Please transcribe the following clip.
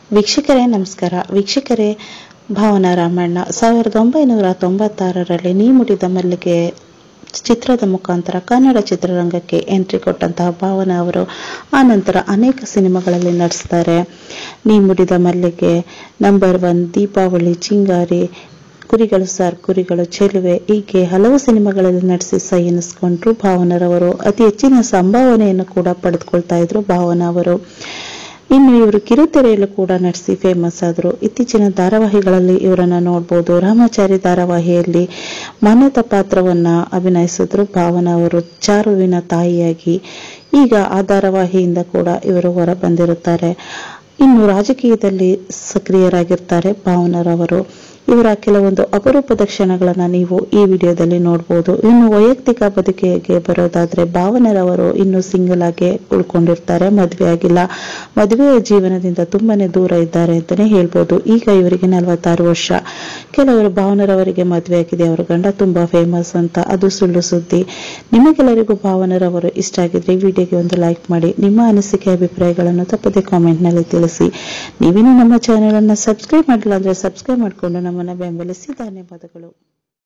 ವೀಕ್ಷಕರೇ ನಮಸ್ಕಾರ ವೀಕ್ಷಕರೇ ಭಾವನಾ ರಾಮಣ್ಣ ಸಾವಿರದ ಒಂಬೈನೂರ ತೊಂಬತ್ತಾರರಲ್ಲಿ ನೀ ಮುಡಿದ ಮಲ್ಲಿಗೆ ಚಿತ್ರದ ಮುಖಾಂತರ ಕನ್ನಡ ಚಿತ್ರರಂಗಕ್ಕೆ ಎಂಟ್ರಿ ಕೊಟ್ಟಂತಹ ಭಾವನಾ ಅವರು ಆ ನಂತರ ಅನೇಕ ಸಿನಿಮಾಗಳಲ್ಲಿ ನಟಿಸ್ತಾರೆ ನೀ ಮುಡಿದ ಮಲ್ಲಿಗೆ ನಂಬರ್ ಒನ್ ದೀಪಾವಳಿ ಚಿಂಗಾರಿ ಕುರಿಗಳು ಸರ್ ಕುರಿಗಳು ಚೆಲುವೆ ಹೀಗೆ ಹಲವು ಸಿನಿಮಾಗಳಲ್ಲಿ ನಟಿಸಿ ಸೈ ಎನಿಸ್ಕೊಂಡ್ರು ಭಾವನರವರು ಅತಿ ಹೆಚ್ಚಿನ ಸಂಭಾವನೆಯನ್ನು ಕೂಡ ಪಡೆದುಕೊಳ್ತಾ ಇದ್ರು ಭಾವನಾ ಅವರು ಇನ್ನು ಇವರು ಕಿರುತೆರೆಯಲ್ಲೂ ಕೂಡ ನಟಿಸಿ ಫೇಮಸ್ ಆದರು ಇತ್ತೀಚಿನ ಧಾರಾವಾಹಿಗಳಲ್ಲಿ ಇವರನ್ನ ನೋಡ್ಬೋದು ರಾಮಾಚಾರಿ ಧಾರಾವಾಹಿಯಲ್ಲಿ ಮಾನ್ಯತಾ ಪಾತ್ರವನ್ನ ಅಭಿನಯಿಸಿದ್ರು ಭಾವನಾ ಅವರು ಚಾರುವಿನ ತಾಯಿಯಾಗಿ ಈಗ ಆ ಧಾರಾವಾಹಿಯಿಂದ ಕೂಡ ಇವರು ಹೊರ ಬಂದಿರುತ್ತಾರೆ ಇನ್ನು ರಾಜಕೀಯದಲ್ಲಿ ಸಕ್ರಿಯರಾಗಿರ್ತಾರೆ ಭಾವನರವರು ಇವರ ಕೆಲವೊಂದು ಅಪರೂಪದ ಕ್ಷಣಗಳನ್ನ ನೀವು ಈ ವಿಡಿಯೋದಲ್ಲಿ ನೋಡಬಹುದು ಇನ್ನು ವೈಯಕ್ತಿಕ ಬದುಕಿಗೆ ಬರೋದಾದ್ರೆ ಭಾವನರವರು ಇನ್ನು ಸಿಂಗಲ್ ಆಗಿ ಉಳ್ಕೊಂಡಿರ್ತಾರೆ ಮದುವೆ ಆಗಿಲ್ಲ ಮದುವೆಯ ಜೀವನದಿಂದ ತುಂಬಾನೇ ದೂರ ಇದ್ದಾರೆ ಅಂತಾನೆ ಹೇಳ್ಬೋದು ಈಗ ಇವರಿಗೆ ನಲವತ್ತಾರು ವರ್ಷ ಕೆಲವರು ಭಾವನರವರಿಗೆ ಮದುವೆ ಆಗಿದೆ ಅವರ ಗಂಡ ತುಂಬಾ ಫೇಮಸ್ ಅಂತ ಅದು ಸುಳ್ಳು ಸುದ್ದಿ ನಿಮಗೆಲ್ಲರಿಗೂ ಭಾವನರವರು ಇಷ್ಟ ಆಗಿದ್ರೆ ಈ ವಿಡಿಯೋಗೆ ಒಂದು ಲೈಕ್ ಮಾಡಿ ನಿಮ್ಮ ಅನಿಸಿಕೆ ಅಭಿಪ್ರಾಯಗಳನ್ನು ತಪ್ಪದೆ ಕಾಮೆಂಟ್ ನಲ್ಲಿ ತಿಳಿಸಿ ನೀವೇನು ನಮ್ಮ ಚಾನೆಲ್ ಅನ್ನ ಸಬ್ಸ್ಕ್ರೈಬ್ ಮಾಡಿಲ್ಲ ಅಂದ್ರೆ ಸಬ್ಸ್ಕ್ರೈಬ್ ಮಾಡಿಕೊಂಡು ನಮ್ಮನ್ನ ಬೆಂಬಲಿಸಿ ಧನ್ಯವಾದಗಳು